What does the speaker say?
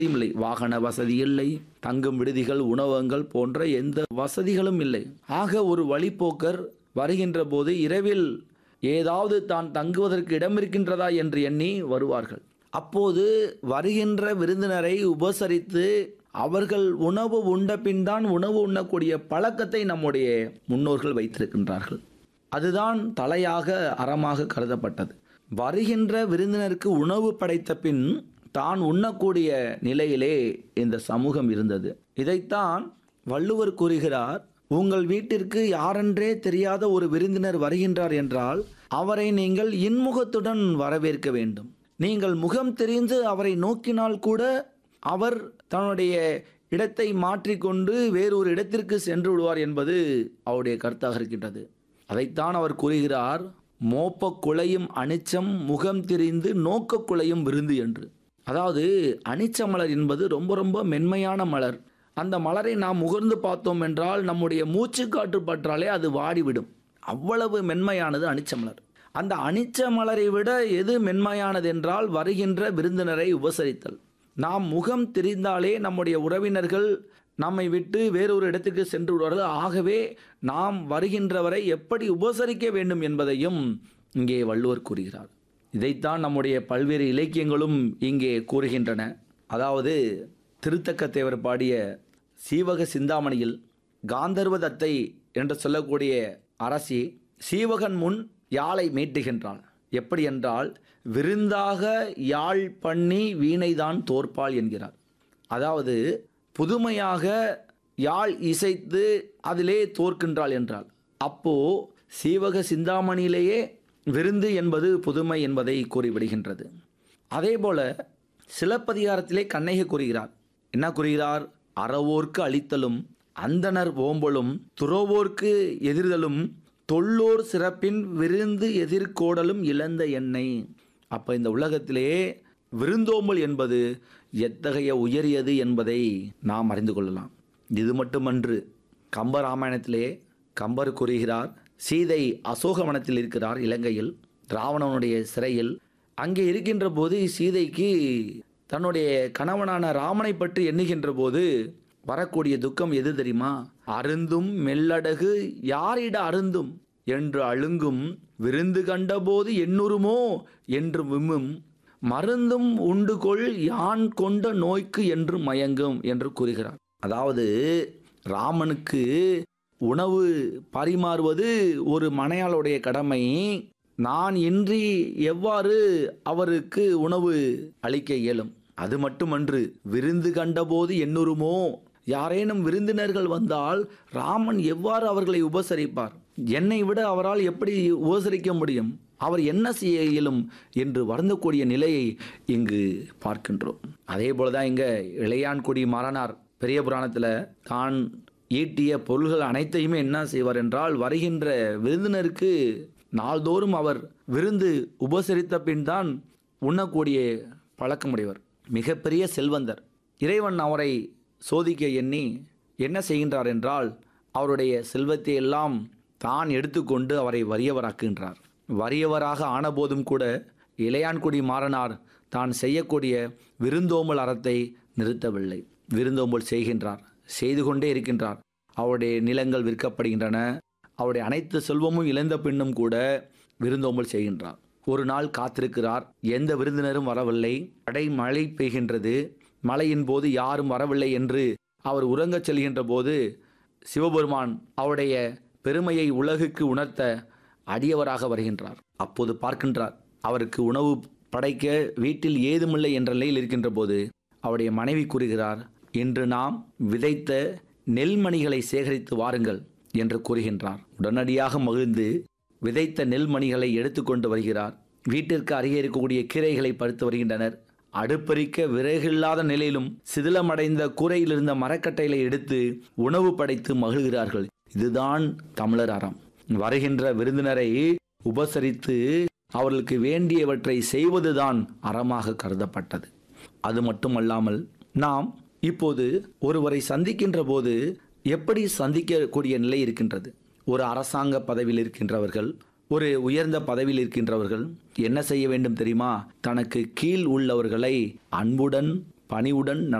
இல்லை வாகன வசதி இல்லை தங்கும் விடுதிகள் உணவகங்கள் போன்ற எந்த வசதிகளும் இல்லை ஆக ஒரு வழிப்போக்கர் வருகின்ற போது இரவில் ஏதாவது தான் தங்குவதற்கு இடம் இருக்கின்றதா என்று எண்ணி வருவார்கள் அப்போது வருகின்ற விருந்தினரை உபசரித்து அவர்கள் உணவு உண்ட பின் தான் உணவு உண்ணக்கூடிய பழக்கத்தை நம்முடைய முன்னோர்கள் வைத்திருக்கின்றார்கள் அதுதான் தலையாக அறமாக கருதப்பட்டது வருகின்ற விருந்தினருக்கு உணவு படைத்த பின் தான் உண்ணக்கூடிய நிலையிலே இந்த சமூகம் இருந்தது இதைத்தான் வள்ளுவர் கூறுகிறார் உங்கள் வீட்டிற்கு யாரென்றே தெரியாத ஒரு விருந்தினர் வருகின்றார் என்றால் அவரை நீங்கள் இன்முகத்துடன் வரவேற்க வேண்டும் நீங்கள் முகம் தெரிந்து அவரை நோக்கினால் கூட அவர் தன்னுடைய இடத்தை மாற்றிக்கொண்டு வேறொரு இடத்திற்கு சென்று விடுவார் என்பது அவருடைய கருத்தாக இருக்கின்றது அதைத்தான் அவர் கூறுகிறார் மோப்ப குலையும் அனிச்சம் முகம் தெரிந்து நோக்க குலையும் விருந்து என்று அதாவது அனிச்ச மலர் என்பது ரொம்ப ரொம்ப மென்மையான மலர் அந்த மலரை நாம் முகர்ந்து பார்த்தோம் என்றால் நம்முடைய மூச்சு காற்று பற்றாலே அது வாடிவிடும் அவ்வளவு மென்மையானது அனிச்ச மலர் அந்த அனிச்ச மலரை விட எது மென்மையானது என்றால் வருகின்ற விருந்தினரை உபசரித்தல் நாம் முகம் தெரிந்தாலே நம்முடைய உறவினர்கள் நம்மை விட்டு வேறொரு இடத்துக்கு சென்று விடுவார்கள் ஆகவே நாம் வருகின்றவரை எப்படி உபசரிக்க வேண்டும் என்பதையும் இங்கே வள்ளுவர் கூறுகிறார் இதைத்தான் நம்முடைய பல்வேறு இலக்கியங்களும் இங்கே கூறுகின்றன அதாவது திருத்தக்கத்தேவர் பாடிய சீவக சிந்தாமணியில் காந்தர்வதத்தை என்று சொல்லக்கூடிய அரசி சீவகன் முன் யாழை மீட்டுகின்றாள் எப்படி என்றால் விருந்தாக யாழ் பண்ணி வீணைதான் தோற்பாள் என்கிறார் அதாவது புதுமையாக யாழ் இசைத்து அதிலே தோற்கின்றாள் என்றால் அப்போ சீவக சிந்தாமணியிலேயே விருந்து என்பது புதுமை என்பதை கூறிவிடுகின்றது அதேபோல சிலப்பதிகாரத்திலே கண்ணகி கூறுகிறார் என்ன கூறுகிறார் அறவோர்க்கு அளித்தலும் அந்தனர் ஓம்பலும் துறவோர்க்கு எதிர்தலும் தொல்லோர் சிறப்பின் விருந்து எதிர்கோடலும் இழந்த எண்ணெய் அப்போ இந்த உலகத்திலே விருந்தோம்பல் என்பது எத்தகைய உயரியது என்பதை நாம் அறிந்து கொள்ளலாம் இது மட்டுமன்று கம்ப ராமாயணத்திலே கம்பர் கூறுகிறார் சீதை அசோகவனத்தில் இருக்கிறார் இலங்கையில் ராவணனுடைய சிறையில் அங்கே இருக்கின்ற போது சீதைக்கு தன்னுடைய கணவனான ராமனை பற்றி எண்ணுகின்ற போது வரக்கூடிய துக்கம் எது தெரியுமா அருந்தும் மெல்லடகு யாரிட அருந்தும் என்று அழுங்கும் விருந்து கண்டபோது எண்ணுருமோ என்று விம்மும் மருந்தும் உண்டு கொள் யான் கொண்ட நோய்க்கு என்று மயங்கும் என்று கூறுகிறார் அதாவது ராமனுக்கு உணவு பரிமாறுவது ஒரு மனையாளுடைய கடமை நான் இன்றி எவ்வாறு அவருக்கு உணவு அளிக்க இயலும் அது மட்டுமன்று விருந்து கண்டபோது எண்ணுருமோ யாரேனும் விருந்தினர்கள் வந்தால் ராமன் எவ்வாறு அவர்களை உபசரிப்பார் என்னை விட அவரால் எப்படி உபசரிக்க முடியும் அவர் என்ன செய்ய இயலும் என்று வருந்தக்கூடிய நிலையை இங்கு பார்க்கின்றோம் அதே போலதான் இங்க இளையான்குடி மாறனார் பெரிய புராணத்தில் தான் ஈட்டிய பொருள்கள் அனைத்தையுமே என்ன செய்வார் என்றால் வருகின்ற விருந்தினருக்கு நாள்தோறும் அவர் விருந்து உபசரித்த பின் தான் உண்ணக்கூடிய பழக்கமுடையவர் மிகப்பெரிய செல்வந்தர் இறைவன் அவரை சோதிக்க எண்ணி என்ன செய்கின்றார் என்றால் அவருடைய செல்வத்தை எல்லாம் தான் எடுத்துக்கொண்டு அவரை வறியவராக்குகின்றார் வறியவராக ஆனபோதும் கூட இளையான்குடி மாறனார் தான் செய்யக்கூடிய விருந்தோம்பல் அறத்தை நிறுத்தவில்லை விருந்தோம்பல் செய்கின்றார் செய்து கொண்டே இருக்கின்றார் அவருடைய நிலங்கள் விற்கப்படுகின்றன அவருடைய அனைத்து செல்வமும் இழந்த பின்னும் கூட விருந்தோம்பல் செய்கின்றார் ஒரு நாள் காத்திருக்கிறார் எந்த விருந்தினரும் வரவில்லை அடை மழை பெய்கின்றது மழையின் போது யாரும் வரவில்லை என்று அவர் உறங்கச் செல்கின்ற போது சிவபெருமான் அவருடைய பெருமையை உலகுக்கு உணர்த்த அடியவராக வருகின்றார் அப்போது பார்க்கின்றார் அவருக்கு உணவு படைக்க வீட்டில் ஏதுமில்லை என்ற நிலையில் இருக்கின்ற போது அவருடைய மனைவி கூறுகிறார் இன்று நாம் விதைத்த நெல்மணிகளை சேகரித்து வாருங்கள் என்று கூறுகின்றார் உடனடியாக மகிழ்ந்து விதைத்த நெல்மணிகளை எடுத்துக்கொண்டு வருகிறார் வீட்டிற்கு அருகே இருக்கக்கூடிய கீரைகளை பறித்து வருகின்றனர் அடுப்பறிக்க விறகில்லாத நிலையிலும் சிதிலமடைந்த கூரையில் இருந்த மரக்கட்டைகளை எடுத்து உணவு படைத்து மகிழ்கிறார்கள் இதுதான் தமிழர் அறம் வருகின்ற விருந்தினரை உபசரித்து அவர்களுக்கு வேண்டியவற்றை செய்வதுதான் அறமாக கருதப்பட்டது அது மட்டுமல்லாமல் நாம் இப்போது ஒருவரை சந்திக்கின்ற போது எப்படி சந்திக்கக்கூடிய நிலை இருக்கின்றது ஒரு அரசாங்க பதவியில் இருக்கின்றவர்கள் ஒரு உயர்ந்த பதவியில் இருக்கின்றவர்கள் என்ன செய்ய வேண்டும் தெரியுமா தனக்கு கீழ் உள்ளவர்களை அன்புடன் பணிவுடன்